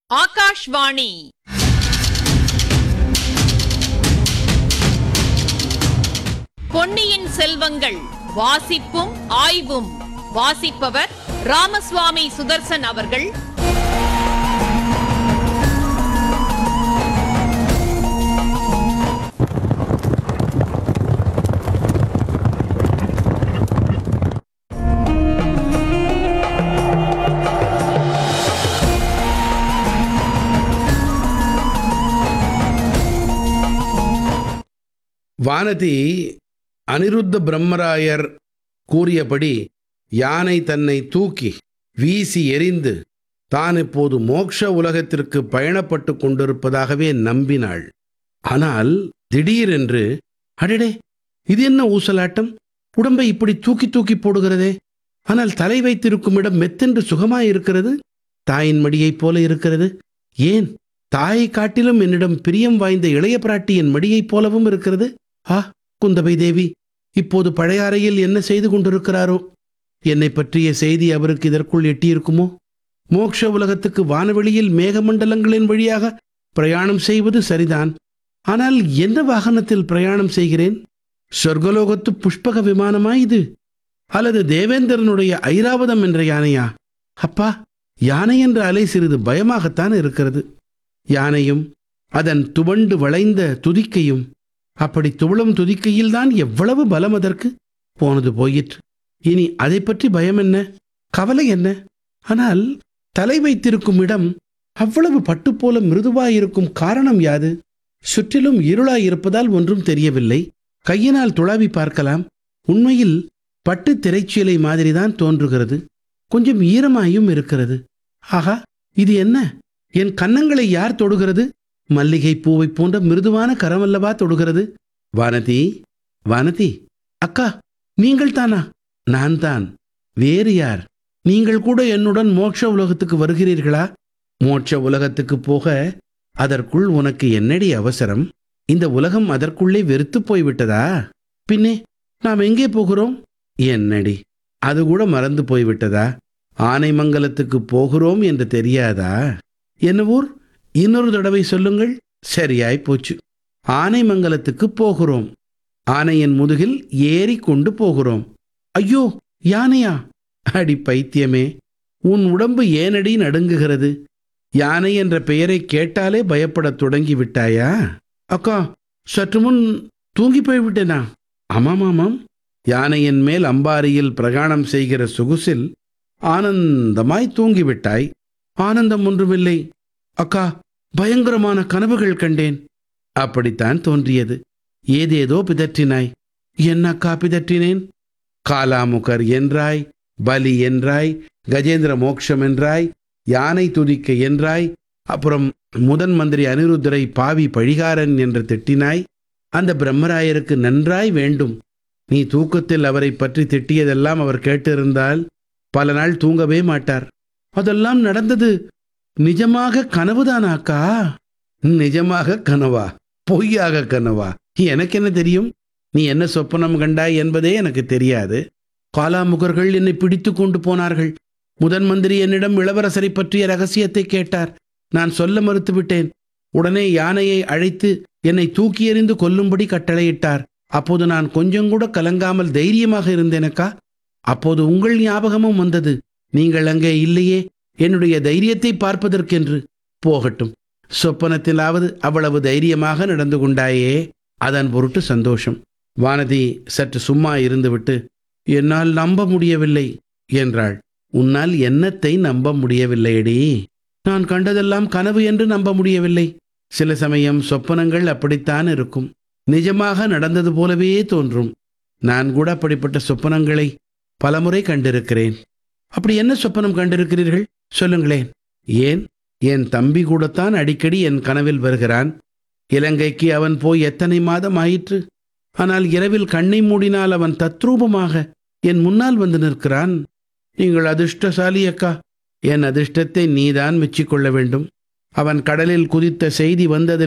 ஆகாஷ்வாணி பொன்னியின் செல்வங்கள் வாசிப்பும் ஆய்வும் வாசிப்பவர் ராமசுவாமி சுதர்சன் அவர்கள் வானதி அனிருத்த பிரம்மராயர் கூறியபடி யானை தன்னை தூக்கி வீசி எறிந்து தான் இப்போது மோட்ச உலகத்திற்கு பயணப்பட்டு கொண்டிருப்பதாகவே நம்பினாள் ஆனால் திடீரென்று அடடே இது என்ன ஊசலாட்டம் உடம்பை இப்படி தூக்கி தூக்கி போடுகிறதே ஆனால் தலை வைத்திருக்கும் இடம் மெத்தென்று சுகமாயிருக்கிறது தாயின் மடியைப் போல இருக்கிறது ஏன் தாயை காட்டிலும் என்னிடம் பிரியம் வாய்ந்த இளைய பிராட்டி என் மடியைப் போலவும் இருக்கிறது ஆ குந்தவை தேவி இப்போது பழையாறையில் என்ன செய்து கொண்டிருக்கிறாரோ என்னை பற்றிய செய்தி அவருக்கு இதற்குள் எட்டியிருக்குமோ மோட்ச உலகத்துக்கு வானவெளியில் மேகமண்டலங்களின் வழியாக பிரயாணம் செய்வது சரிதான் ஆனால் எந்த வாகனத்தில் பிரயாணம் செய்கிறேன் சொர்க்கலோகத்து புஷ்பக விமானமா இது அல்லது தேவேந்திரனுடைய ஐராவதம் என்ற யானையா அப்பா யானை என்ற அலை சிறிது பயமாகத்தான் இருக்கிறது யானையும் அதன் துவண்டு வளைந்த துதிக்கையும் அப்படி துவளும் துதிக்கையில்தான் எவ்வளவு பலம் அதற்கு போனது போயிற்று இனி அதை பற்றி பயம் என்ன கவலை என்ன ஆனால் தலை வைத்திருக்கும் இடம் அவ்வளவு பட்டு போல மிருதுவாயிருக்கும் காரணம் யாது சுற்றிலும் இருளாயிருப்பதால் ஒன்றும் தெரியவில்லை கையினால் துளாவி பார்க்கலாம் உண்மையில் பட்டு திரைச்சீலை மாதிரிதான் தோன்றுகிறது கொஞ்சம் ஈரமாயும் இருக்கிறது ஆகா இது என்ன என் கன்னங்களை யார் தொடுகிறது மல்லிகை பூவை போன்ற மிருதுவான கரமல்லவா தொடுகிறது வானதி வானதி அக்கா நீங்கள் தானா நான் தான் வேறு யார் நீங்கள் கூட என்னுடன் மோட்ச உலகத்துக்கு வருகிறீர்களா மோட்ச உலகத்துக்கு போக அதற்குள் உனக்கு என்னடி அவசரம் இந்த உலகம் அதற்குள்ளே வெறுத்துப் போய்விட்டதா பின்னே நாம் எங்கே போகிறோம் என்னடி அது கூட மறந்து போய்விட்டதா ஆனைமங்கலத்துக்கு போகிறோம் என்று தெரியாதா என்ன ஊர் இன்னொரு தடவை சொல்லுங்கள் சரியாய் போச்சு ஆனைமங்கலத்துக்கு போகிறோம் ஆனையின் முதுகில் ஏறி கொண்டு போகிறோம் ஐயோ யானையா அடி பைத்தியமே உன் உடம்பு ஏனடி நடுங்குகிறது யானை என்ற பெயரை கேட்டாலே பயப்படத் தொடங்கி விட்டாயா அக்கா சற்று முன் தூங்கி போய்விட்டேனா ஆமாம் ஆமாம் யானையின் மேல் அம்பாரியில் பிரயாணம் செய்கிற சொகுசில் ஆனந்தமாய் தூங்கிவிட்டாய் ஆனந்தம் ஒன்றுமில்லை அக்கா பயங்கரமான கனவுகள் கண்டேன் அப்படித்தான் தோன்றியது ஏதேதோ பிதற்றினாய் என்ன அக்கா பிதற்றினேன் காலாமுகர் என்றாய் பலி என்றாய் கஜேந்திர மோக்ஷம் என்றாய் யானை துதிக்க என்றாய் அப்புறம் முதன் மந்திரி அனிருத்தரை பாவி பழிகாரன் என்று திட்டினாய் அந்த பிரம்மராயருக்கு நன்றாய் வேண்டும் நீ தூக்கத்தில் அவரை பற்றி திட்டியதெல்லாம் அவர் கேட்டிருந்தால் பல நாள் தூங்கவே மாட்டார் அதெல்லாம் நடந்தது நிஜமாக கனவுதானா அக்கா நிஜமாக கனவா பொய்யாக கனவா எனக்கு என்ன தெரியும் நீ என்ன சொப்பனம் கண்டாய் என்பதே எனக்கு தெரியாது காலாமுகர்கள் என்னை பிடித்து கொண்டு போனார்கள் முதன் மந்திரி என்னிடம் இளவரசரை பற்றிய ரகசியத்தை கேட்டார் நான் சொல்ல மறுத்துவிட்டேன் உடனே யானையை அழைத்து என்னை தூக்கி எறிந்து கொல்லும்படி கட்டளையிட்டார் அப்போது நான் கொஞ்சம் கூட கலங்காமல் தைரியமாக இருந்தேனக்கா அப்போது உங்கள் ஞாபகமும் வந்தது நீங்கள் அங்கே இல்லையே என்னுடைய தைரியத்தை பார்ப்பதற்கென்று போகட்டும் சொப்பனத்திலாவது அவ்வளவு தைரியமாக நடந்து கொண்டாயே அதன் பொருட்டு சந்தோஷம் வானதி சற்று சும்மா இருந்துவிட்டு என்னால் நம்ப முடியவில்லை என்றாள் உன்னால் என்னத்தை நம்ப முடியவில்லையடி நான் கண்டதெல்லாம் கனவு என்று நம்ப முடியவில்லை சில சமயம் சொப்பனங்கள் அப்படித்தான் இருக்கும் நிஜமாக நடந்தது போலவே தோன்றும் நான் கூட அப்படிப்பட்ட சொப்பனங்களை பலமுறை கண்டிருக்கிறேன் அப்படி என்ன சொப்பனம் கண்டிருக்கிறீர்கள் சொல்லுங்களேன் ஏன் என் தம்பி கூடத்தான் அடிக்கடி என் கனவில் வருகிறான் இலங்கைக்கு அவன் போய் எத்தனை மாதம் ஆயிற்று ஆனால் இரவில் கண்ணை மூடினால் அவன் தத்ரூபமாக என் முன்னால் வந்து நிற்கிறான் நீங்கள் அதிர்ஷ்டசாலி அக்கா என் அதிர்ஷ்டத்தை நீதான் மெச்சிக்கொள்ள வேண்டும் அவன் கடலில் குதித்த செய்தி வந்ததில்